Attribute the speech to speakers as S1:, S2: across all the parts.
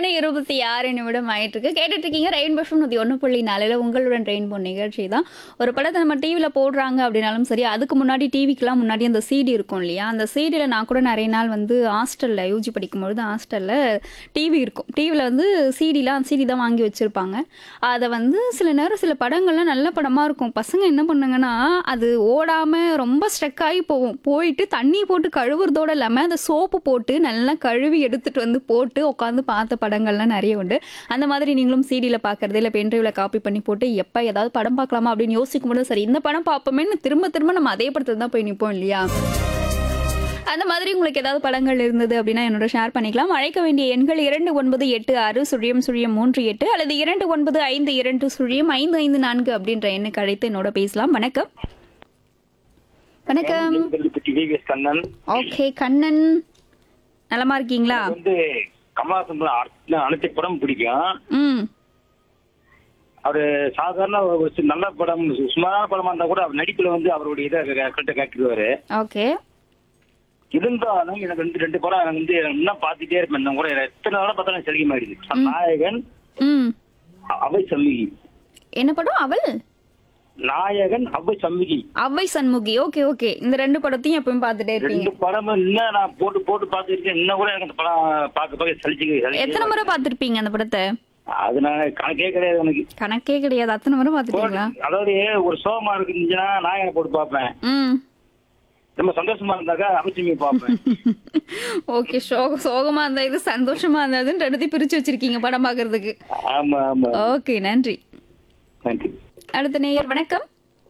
S1: மணி இருபத்தி ஆறு நிமிடம் ஆயிட்டு இருக்கு கேட்டுட்டு இருக்கீங்க ரெயின்போ ஃபம் நூற்றி ஒன்று புள்ளி நாலில் உங்களுடன் ரெயின்போ நிகழ்ச்சி தான் ஒரு படத்தை நம்ம டிவியில் போடுறாங்க அப்படின்னாலும் சரி அதுக்கு முன்னாடி டிவிக்கெலாம் முன்னாடி அந்த சிடி இருக்கும் இல்லையா அந்த சிடியில் நான் கூட நிறைய நாள் வந்து ஹாஸ்டலில் யூஜி படிக்கும்பொழுது ஹாஸ்டலில் டிவி இருக்கும் டிவியில் வந்து சிடிலாம் சிடி தான் வாங்கி வச்சுருப்பாங்க அதை வந்து சில நேரம் சில படங்கள்லாம் நல்ல படமாக இருக்கும் பசங்க என்ன பண்ணுங்கன்னா அது ஓடாமல் ரொம்ப ஸ்ட்ரெக் ஆகி போகும் போயிட்டு தண்ணி போட்டு கழுவுறதோட இல்லாமல் அந்த சோப்பு போட்டு நல்லா கழுவி எடுத்துட்டு வந்து போட்டு உட்காந்து பார்த்த படங்கள்லாம் நிறைய உண்டு அந்த மாதிரி நீங்களும் சிடியில் பார்க்கறது இல்லை பென்ட்ரைவில் காப்பி பண்ணி போட்டு எப்போ ஏதாவது படம் பார்க்கலாமா அப்படின்னு யோசிக்கும் போது சரி இந்த படம் பார்ப்போமேன்னு திரும்ப திரும்ப நம்ம அதே படத்தில் தான் போய் நிற்போம் இல்லையா அந்த மாதிரி உங்களுக்கு ஏதாவது படங்கள் இருந்தது அப்படின்னா என்னோட ஷேர் பண்ணிக்கலாம் அழைக்க வேண்டிய எண்கள் இரண்டு ஒன்பது எட்டு ஆறு சுழியம் சுழியம் மூன்று எட்டு அல்லது இரண்டு ஒன்பது ஐந்து இரண்டு சுழியம் ஐந்து ஐந்து நான்கு அப்படின்ற எண்ணுக்கு அழைத்து என்னோட பேசலாம் வணக்கம் வணக்கம்
S2: டிவிஎஸ் கண்ணன்
S1: ஓகே கண்ணன் நலமா இருக்கீங்களா
S2: வந்து கமலாசன் அனைத்து படம் பிடிக்கும்
S1: ம்
S2: அவரு சாதாரண ஒரு சி- நல்ல படம் சு- சுமாரான படமா இருந்தா கூட அவர் நடிப்புல வந்து அவருடைய இதை கரெக்டா காட்டிடுவாரு
S1: ஓகே
S2: இருந்தாலும் எனக்கு வந்து ரெண்டு படம் எனக்கு வந்து இன்னும் பார்த்துட்டே இருப்பேன் இன்னும் கூட எத்தனை நாளா பார்த்தாலும் செலிக்க மாறிடுது நாயகன்
S1: ம்
S2: அவை சம்மிகி
S1: என்ன படம் அவள்
S2: நாயகன் அவை சம்மிகி
S1: அவ்வை சண்முகி ஓகே ஓகே இந்த ரெண்டு படத்தையும் எப்பவும் பார்த்துட்டே இருப்பீங்க
S2: ரெண்டு படமும் இன்னும் நான் போட்டு போட்டு பார்த்துருக்கேன் இன்னும் கூட எனக்கு அந்த படம் பார்க்க பார்க்க சலிச்சுக்கு
S1: எத்தனை
S2: சலிச்சு
S1: முறை பார்த்துருப்பீங்க அந்த படத்தை
S2: அது நான் கணக்கே கிடையாது எனக்கு
S1: கணக்கே கிடையாது அத்தனை முறை பார்த்துட்டீங்களா
S2: அதாவது ஒரு சோகமா இருக்குதுன்னா நாயகனை போட்டு பார்ப்பேன்
S1: ம்
S2: ரொம்ப சந்தோஷமா இருந்தாக்கா அமைச்சுமி பார்ப்பேன்
S1: ஓகே சோக சோகமா இருந்தா இது சந்தோஷமா இருந்ததுன்னு ரெண்டுத்தையும் பிரிச்சு வச்சிருக்கீங்க படம் பார்க்கறதுக்கு
S2: ஆமா ஆமா
S1: ஓகே நன்றி
S2: தேங்க்யூ
S1: அடுத்த நேயர் வணக்கம்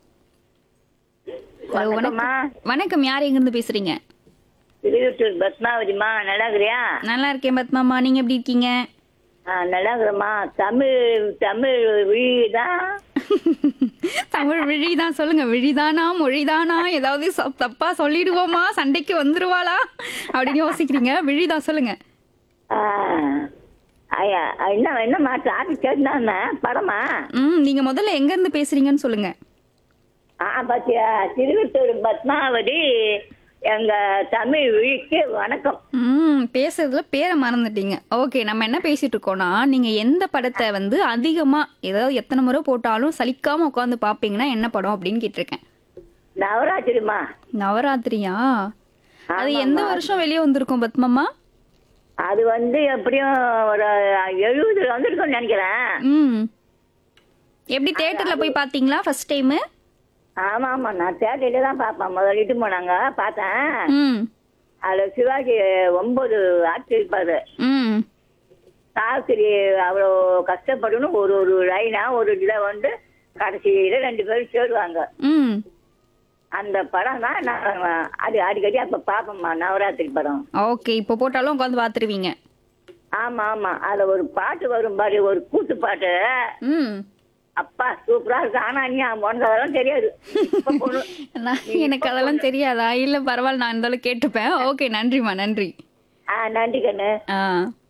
S1: ஹலோ வணக்கம் வணக்கம் யார் எங்க இருந்து பேசுறீங்க
S3: திருவிட்டூர் பத்மாவதிமா நல்லா இருக்கிறியா
S1: நல்லா இருக்கேன் பத்மாமா நீங்க எப்படி இருக்கீங்க
S3: ஆ நல்லா இருக்கிறம்மா தமிழ் தமிழ் விழிதான்
S1: தமிழ் விழிதான் சொல்லுங்க விழிதானா மொழிதானா ஏதாவது ச- தப்பா சொல்லிடுவோமா சண்டைக்கு வந்துருவாளா அப்படின்னு யோசிக்கிறீங்க விழிதான் சொல்லுங்க
S3: ஆ, ஐயா என்ன என்னம்மா டாபிக் கேட்டுனாங்க படமா
S1: ம் நீங்க முதல்ல எங்க இருந்து பேசுறீங்கன்னு சொல்லுங்க
S3: ஆ பாத்தியா திருவிட்டூர் பத்மாவதி எங்க தமிழ் விழிக்கு வணக்கம்
S1: ம் பேசுறதுல பேரை மறந்துட்டீங்க ஓகே நம்ம என்ன பேசிட்டு இருக்கோம்னா நீங்க எந்த படத்தை வந்து அதிகமா ஏதாவது எத்தனை முறை போட்டாலும் சலிக்காம உட்காந்து பாப்பீங்கன்னா என்ன படம் அப்படின்னு கேட்டிருக்கேன்
S3: நவராத்திரிமா
S1: நவராத்திரியா அது எந்த வருஷம் வெளியே வந்திருக்கும் பத்மம்மா
S3: அது வந்து எப்படியும் ஒரு எழுபதுல வந்திருக்கும்னு நினைக்கிறேன்
S1: ம் எப்படி தேட்டர்ல போய் பாத்தீங்களா ஃபர்ஸ்ட் டைம்
S3: ஆமா ஆமா நான் தேட்டரில தான் பார்ப்பேன் முதல்ல இட்டு போனாங்க பார்த்தேன்
S1: ம்
S3: அதுல சிவாஜி ஒன்பது ஆட்சி இருப்பாரு
S1: ம்
S3: சாஸ்திரி அவ்வளோ கஷ்டப்படணும் ஒரு ஒரு லைனா ஒரு இதில் வந்து கடைசியில ரெண்டு பேரும் சேருவாங்க
S1: ம்
S3: அந்த படம் தான் நான் அது அடிக்கடி அப்ப பார்ப்போம்மா நவராத்திரி படம்
S1: ஓகே இப்போ போட்டாலும் உட்காந்து பாத்துருவீங்க
S3: ஆமா ஆமா அதுல ஒரு பாட்டு வரும் பாரு ஒரு கூத்து பாட்டு
S1: ம்
S3: அப்பா சூப்பரா இருக்கு ஆனா நீ உனக்கு அதெல்லாம் தெரியாது இப்ப பொண்ணு-
S1: நான் எனக்கு அதெல்லாம் தெரியாதா இல்ல பரவாயில்ல நான் இருந்தாலும் கேட்டுப்பேன் ஓகே நன்றிம்மா நன்றி
S3: ஆ நன்றி கண்ணு
S1: ஆ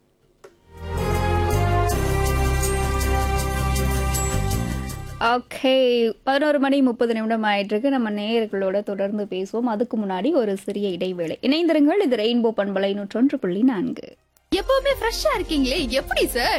S1: ஓகே பதினோரு மணி முப்பது நிமிடம் ஆயிட்டு இருக்கு நம்ம நேயர்களோட தொடர்ந்து பேசுவோம் அதுக்கு முன்னாடி ஒரு சிறிய இடைவேளை இணைந்திருங்கள் இது ரெயின்போ பண்பலை நூற்றொன்று புள்ளி நான்கு
S4: எப்பவுமே ஃப்ரெஷ்ஷா இருக்கீங்களே எப்படி சார்